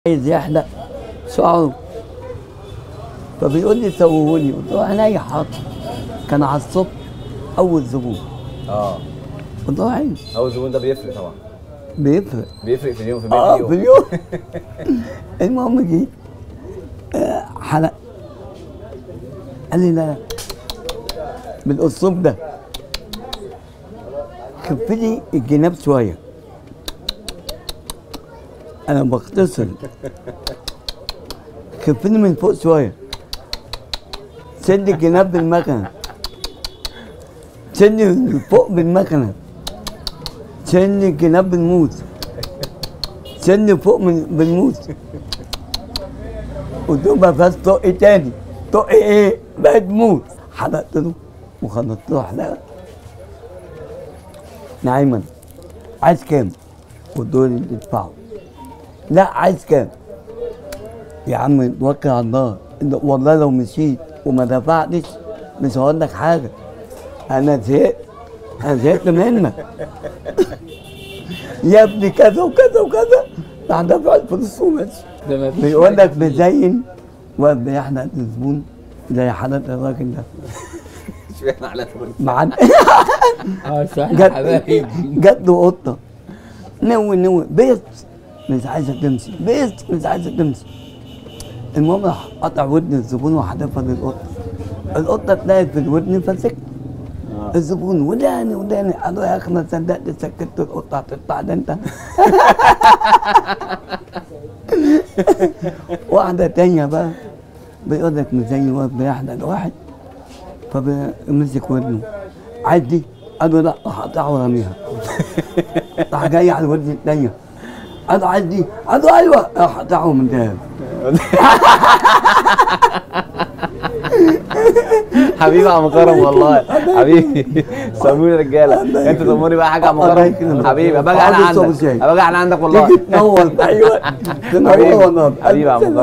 عايز يحلق شعره فبيقول لي سوهولي قلت له عينيا حاضر كان على الصبح اول زبون اه قلت له عين اول زبون ده بيفرق طبعا بيفرق بيفرق في اليوم في بيت اه اليوم في اليوم المهم جه آه، حلق قال لي لا بالاسلوب ده خف لي الجناب شويه انا بختصر خفني من فوق شويه سد الجناب بالمكنه سد من فوق بالمكنه سد الجناب بالموس سن فوق من بالموس قلت له ما فيهاش طق تاني طق ايه؟ بقت موس حلقت له وخلصت له حلقه نعيما عايز كام؟ قلت له اللي تدفعه لا عايز كام؟ يا عم توكل على الله إن- والله لو مشيت وما دفعتش مش هقول لك حاجه انا زهقت انا زهقت منك يا ابني كذا وكذا وكذا راح دفع الفلوس وماشي ده ما فيش بيقول لك مزين وبيحلق الزبون زي حلقة الراجل ده اشمعنى على طول معانا اه صح جت حبايبي جت له قطة نوي نوي بيت مش عايزة تمشي بيت مش عايزة تمشي المهم راح قطع ودن الزبون وحدفها للقطة القطة اتلاقت في الودن فسكت الزبون وداني وداني قالوا يا اخي ما صدقت سكت القطة هتطلع ده انت واحدة تانية بقى بيقول لك مزين واقف بيحلق الواحد فبمسك ودنه عايز دي قالوا لا راح اقطعها ورميها راح جاي على الودن التانية قالوا عايز دي قالوا ايوه راح اقطعه من دهب حبيبي يا عم كرم والله حبيبي سموني رجاله انت تأمرني بقى حاجه يا عم الله كرم يكرمك. حبيبي ابقى انا عاوز صوب عندك شاي. ابقى انا عندك والله تيجي تنور ايوه تنور حبيبي والله حبيبي يا عم كرم